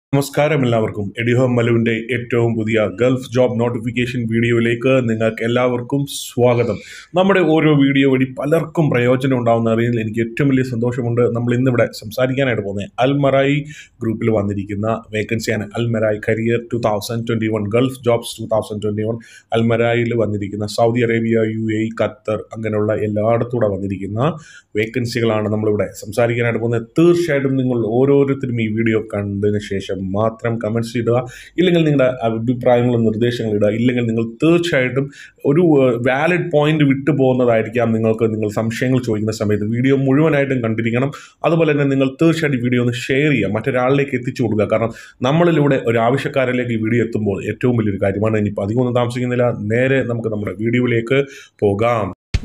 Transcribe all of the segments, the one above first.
നമസ്കാരം എല്ലാവർക്കും എഡിഹോം മലുവിൻ്റെ ഏറ്റവും പുതിയ ഗൾഫ് ജോബ് നോട്ടിഫിക്കേഷൻ വീഡിയോയിലേക്ക് നിങ്ങൾക്ക് എല്ലാവർക്കും സ്വാഗതം നമ്മുടെ ഓരോ വീഡിയോ വഴി പലർക്കും പ്രയോജനം ഉണ്ടാവുന്ന അറിയുന്നതിൽ എനിക്ക് ഏറ്റവും വലിയ സന്തോഷമുണ്ട് നമ്മൾ ഇന്നിവിടെ സംസാരിക്കാനായിട്ട് പോകുന്നത് അൽമറായി ഗ്രൂപ്പിൽ വന്നിരിക്കുന്ന വേക്കൻസിയാണ് Almarai career two thousand twenty one Gulf jobs two thousand twenty one അൽമറായിൽ വന്നിരിക്കുന്ന Saudi Arabia U A Qatar അങ്ങനെയുള്ള എല്ലായിടത്തൂടെ വന്നിരിക്കുന്ന വേക്കൻസികളാണ് നമ്മളിവിടെ സംസാരിക്കാനായിട്ട് പോകുന്നത് തീർച്ചയായിട്ടും നിങ്ങൾ ഓരോരുത്തരും ഈ വീഡിയോ കണ്ടതിന് ശേഷം മാത്രം കമൻറ്റ്സ് ഇടുക ഇല്ലെങ്കിൽ നിങ്ങളുടെ അഭിപ്രായങ്ങളും നിർദ്ദേശങ്ങളും ഇടുക ഇല്ലെങ്കിൽ നിങ്ങൾ തീർച്ചയായിട്ടും ഒരു വാലിഡ് പോയിന്റ് വിട്ടു പോകുന്നതായിരിക്കാം നിങ്ങൾക്ക് നിങ്ങൾ സംശയങ്ങൾ ചോദിക്കുന്ന സമയത്ത് വീഡിയോ മുഴുവനായിട്ടും കണ്ടിരിക്കണം അതുപോലെ തന്നെ നിങ്ങൾ തീർച്ചയായിട്ടും വീഡിയോ ഒന്ന് ഷെയർ ചെയ്യുക മറ്റൊരാളിലേക്ക് എത്തിച്ചു കൊടുക്കുക കാരണം നമ്മളിലൂടെ ഒരു ആവശ്യക്കാരിലേക്ക് ഈ വീഡിയോ എത്തുമ്പോൾ ഏറ്റവും വലിയൊരു കാര്യമാണ് ഇനിയിപ്പോൾ അധികമൊന്നും താമസിക്കുന്നില്ല നേരെ നമുക്ക് നമ്മുടെ വീഡിയോയിലേക്ക് പോകാം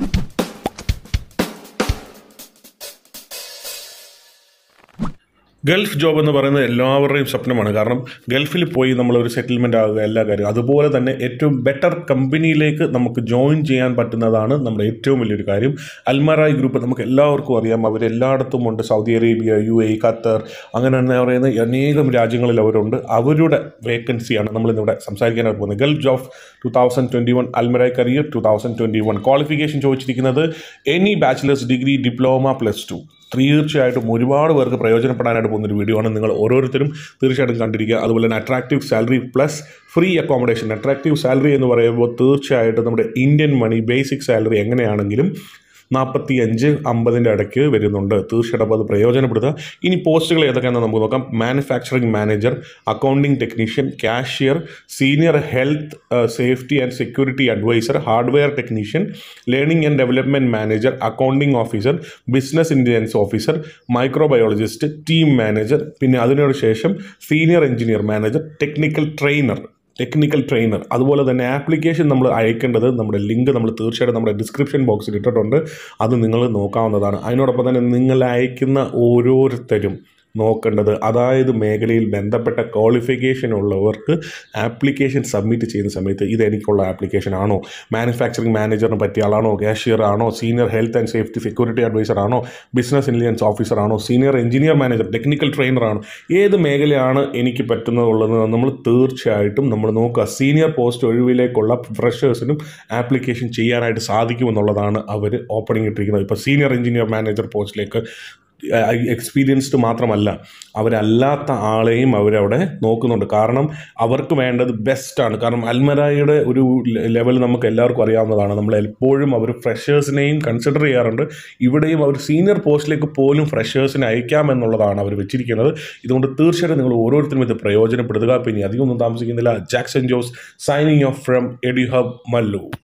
ഗൾഫ് ജോബ് എന്ന് പറയുന്നത് എല്ലാവരുടെയും സ്വപ്നമാണ് കാരണം ഗൾഫിൽ പോയി നമ്മൾ ഒരു സെറ്റിൽമെൻ്റ് ആകുക എല്ലാ കാര്യവും അതുപോലെ തന്നെ ഏറ്റവും ബെറ്റർ കമ്പനിയിലേക്ക് നമുക്ക് ജോയിൻ ചെയ്യാൻ പറ്റുന്നതാണ് നമ്മുടെ ഏറ്റവും വലിയൊരു കാര്യം അൽമറായി ഗ്രൂപ്പ് നമുക്ക് എല്ലാവർക്കും അറിയാം അവരെല്ലായിടത്തും ഉണ്ട് Saudi Arabia U A Qatar അങ്ങനെ എന്താ പറയുന്നത് അനേകം രാജ്യങ്ങളിൽ അവരുണ്ട് അവരുടെ വേക്കൻസിയാണ് നമ്മളിന്നിവിടെ സംസാരിക്കാനായിട്ട് പോകുന്നത് Gulf job two thousand twenty one Almarai career two thousand twenty one qualification ചോദിച്ചിരിക്കുന്നത് any bachelor's degree diploma plus two തീർച്ചയായിട്ടും ഒരുപാട് പേർക്ക് പ്രയോജനപ്പെടാനായിട്ട് പോകുന്ന ഒരു വീഡിയോ ആണ് നിങ്ങൾ ഓരോരുത്തരും തീർച്ചയായിട്ടും കണ്ടിരിക്കുക അതുപോലെ തന്നെ attractive salary plus free accommodation attractive salary എന്ന് പറയുമ്പോൾ തീർച്ചയായിട്ടും നമ്മുടെ ഇന്ത്യൻ മണി ബേസിക് സാലറി എങ്ങനെയാണെങ്കിലും നാൽപ്പത്തി അഞ്ച് അമ്പതിൻ്റെ ഇടയ്ക്ക് വരുന്നുണ്ട് തീർച്ചയായിട്ടും അപ്പോൾ അത് പ്രയോജനപ്പെടുത്തുക ഇനി പോസ്റ്റുകൾ ഏതൊക്കെയാണെന്ന് നമുക്ക് നോക്കാം manufacturing manager accounting technician cashier senior health safety and security advisor hardware technician learning and development manager accounting officer business intelligence officer microbiologist team manager പിന്നെ അതിനോട് ശേഷം senior engineer manager technical trainer technical trainer അതുപോലെ തന്നെ application നമ്മൾ അയക്കേണ്ടത് നമ്മുടെ link നമ്മൾ തീർച്ചയായിട്ടും നമ്മുടെ ഡിസ്ക്രിപ്ഷൻ ബോക്സിൽ ഇട്ടിട്ടുണ്ട് അത് നിങ്ങൾ നോക്കാവുന്നതാണ് അതിനോടൊപ്പം തന്നെ നിങ്ങൾ അയക്കുന്ന ഓരോരുത്തരും നോക്കേണ്ടത് അതായത് മേഖലയിൽ ബന്ധപ്പെട്ട ക്വാളിഫിക്കേഷൻ ഉള്ളവർക്ക് ആപ്ലിക്കേഷൻ സബ്മിറ്റ് ചെയ്യുന്ന സമയത്ത് ഇത് എനിക്കുള്ള ആപ്ലിക്കേഷൻ ആണോ മാനുഫാക്ചറിംഗ് മാനേജറിന് പറ്റിയ ആളാണോ കാഷ്യർ ആണോ senior health and safety security advisor ആണോ ബിസിനസ് ഇൻ്റലിജൻസ് ഓഫീസർ ആണോ senior engineer manager technical trainer ആണോ ഏത് മേഖലയാണ് എനിക്ക് പറ്റുന്നതുള്ളത് നമ്മൾ തീർച്ചയായിട്ടും നമ്മൾ നോക്കുക സീനിയർ പോസ്റ്റ് ഒഴിവിലേക്കുള്ള ഫ്രഷേഴ്സിനും ആപ്ലിക്കേഷൻ ചെയ്യാനായിട്ട് സാധിക്കുമെന്നുള്ളതാണ് അവർ ഓപ്പണിംഗ് ഇട്ടിരിക്കുന്നത് ഇപ്പോൾ സീനിയർ എഞ്ചിനീയർ മാനേജർ പോസ്റ്റിലേക്ക് എക്സ്പീരിയൻസ്ഡ് മാത്രമല്ല അവരല്ലാത്ത ആളെയും അവരവിടെ നോക്കുന്നുണ്ട് കാരണം അവർക്ക് വേണ്ടത് ബെസ്റ്റാണ് കാരണം അൽമരായുടെ ഒരു ലെവൽ നമുക്ക് എല്ലാവർക്കും അറിയാവുന്നതാണ് നമ്മൾ എപ്പോഴും അവർ ഫ്രഷേഴ്സിനെയും കൺസിഡർ ചെയ്യാറുണ്ട് ഇവിടെയും അവർ സീനിയർ പോസ്റ്റിലേക്ക് പോലും ഫ്രഷേഴ്സിനെ അയക്കാമെന്നുള്ളതാണ് അവർ വെച്ചിരിക്കുന്നത് ഇതുകൊണ്ട് തീർച്ചയായിട്ടും നിങ്ങൾ ഓരോരുത്തരും ഇത് പ്രയോജനപ്പെടുത്തുക പിന്നെ അധികമൊന്നും താമസിക്കുന്നില്ല Jackson Jose signing off from ED hub Mallu